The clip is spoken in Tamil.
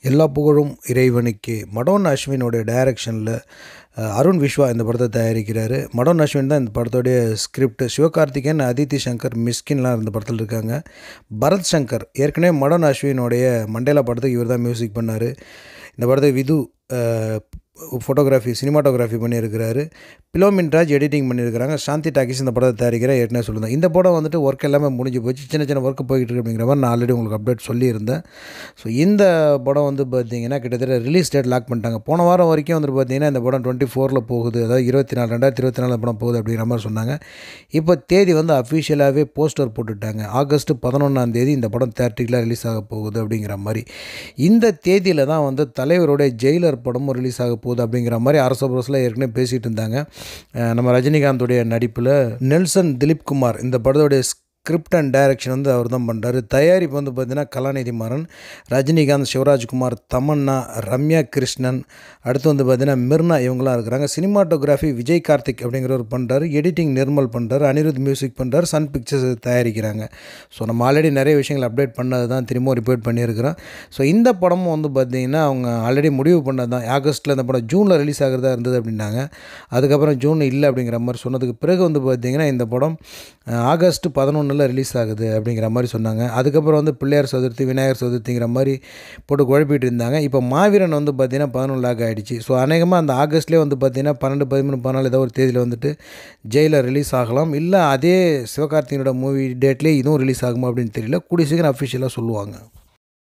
எல்லா புகழும் இறைவனுக்கே மடோன் அஸ்வினோட டைரக்ஷனில் அருண் விஸ்வா இந்த படத்தை தயாரிக்கிறாரு மடோன் அஸ்வின் தான் இந்த படத்தோடைய ஸ்கிரிப்ட் சிவகார்த்திகேயன் அதித்தி சங்கர் மிஸ்கின்லாம் இந்த படத்தில் இருக்காங்க பரத் சங்கர் ஏற்கனவே மடோன் அஸ்வினோடைய மண்டேலா படத்துக்கு இவர் தான் மியூசிக் பண்ணார் இந்த படத்தை விது ஃபோட்டோகிராஃபி சினிமாட்டோகிராஃபி பண்ணியிருக்கிறாரு பிலோமின் ராஜ் எடிட்டிங் பண்ணியிருக்கிறாங்க சாந்தி டாக்கிஸ் இந்த படத்தை தயாரிக்கிற ஏற்கனவே சொல்லியிருந்தேன் இந்த படம் வந்துட்டு ஒர்க் எல்லாமே முடிஞ்சு போச்சு சின்ன சின்ன ஒர்க்கு போய்கிட்டு இருக்கு அப்படிங்கிற மாதிரி நான் ஆல்ரெடி உங்களுக்கு அப்டேட் சொல்லியிருந்தேன் ஸோ இந்த படம் வந்து பார்த்தீங்கன்னா கிட்டத்தட்ட ரிலீஸ் டேட் லாக் பண்ணிட்டாங்க போன வாரம் வரைக்கும் வந்துட்டு பார்த்தீங்கன்னா இந்த படம் டுவெண்ட்டி ஃபோரில் போகுது அதாவது இருபத்தி நாலு ரெண்டாயிரத்தி இருபத்தி நாலு படம் போகுது அப்படிங்கிற மாதிரி சொன்னாங்க இப்போ தேதி வந்து அஃபிஷியலாகவே போஸ்டர் போட்டுட்டாங்க ஆகஸ்ட் பதினொன்றாம் தேதி இந்த படம் தேட்டரிக்கலாக ரிலீஸ் ஆக போகுது அப்படிங்கிற மாதிரி இந்த தேதியில் தான் வந்து தலைவருடைய ஜெயிலர் படமும் ரிலீஸ் ஆக போகுது அப்படிங்கிற மாதிரி அரச புரசில் ஏற்கனவே பேசிகிட்டு இருந்தாங்க அஹ் நம்ம ரஜினிகாந்தோடைய நடிப்பில் நெல்சன் திலீப் குமார் இந்த படத்தோடைய ஸ்கிரிப்ட் அண்ட் டைரக்ஷன் வந்து அவர் தான் பண்ணுறாரு தயாரிப்பு வந்து பார்த்தீங்கன்னா கலாநிதி மாறன் ரஜினிகாந்த் சிவராஜ்குமார் தமன்னா ரம்யா கிருஷ்ணன் அடுத்து வந்து பார்த்தீங்கன்னா மிர்னா இவங்களாம் இருக்கிறாங்க சினிமாட்டோகிராஃபி விஜய் கார்த்திக் அப்படிங்கிறவர் பண்ணுறாரு எடிட்டிங் நிர்மல் பண்ணுறாரு அனிருத் மியூசிக் பண்ணுறாரு சன் பிக்சர்ஸ் தயாரிக்கிறாங்க ஸோ நம்ம ஆல்ரெடி நிறைய விஷயங்கள் அப்டேட் பண்ணது தான் திரும்பவும் ரிப்போர்ட் பண்ணியிருக்கிறோம் ஸோ இந்த படமும் வந்து பார்த்திங்கன்னா அவங்க ஆல்ரெடி முடிவு பண்ணது தான் ஆகஸ்ட்டில் இந்த படம் ஜூனில் ரிலீஸ் ஆகிறதா இருந்தது அப்படின்னாங்க அதுக்கப்புறம் ஜூன் இல்லை அப்படிங்கிற மாதிரி சொன்னதுக்கு பிறகு வந்து பார்த்திங்கன்னா இந்த படம் அஹ், ஆகஸ்ட் பதினொன்றில் ரிலீஸ் ஆகுது அப்படிங்கிற மாதிரி சொன்னாங்க அதுக்கப்புறம் வந்து பிள்ளையார் சதுர்த்தி விநாயகர் சதுர்த்திங்கிற மாதிரி போட்டு குழப்பிட்டு இருந்தாங்க இப்போ மாவீரன் வந்து பார்த்திங்கன்னா பதினொன்று லாக் ஆகிடுச்சு ஸோ அநேகமாக அந்த ஆகஸ்ட்லேயே வந்து பார்த்திங்கன்னா பன்னெண்டு பதிமூணு பதினாலு ஏதோ ஒரு தேதியில் வந்துட்டு ஜெயிலில் ரிலீஸ் ஆகலாம் இல்லை அதே சிவகார்த்திகனோட மூவி டேட்லேயே இதுவும் ரிலீஸ் ஆகுமா அப்படின்னு தெரியல கூடிய சீக்கிரம் அஃபிஷியலாக சொல்லுவாங்க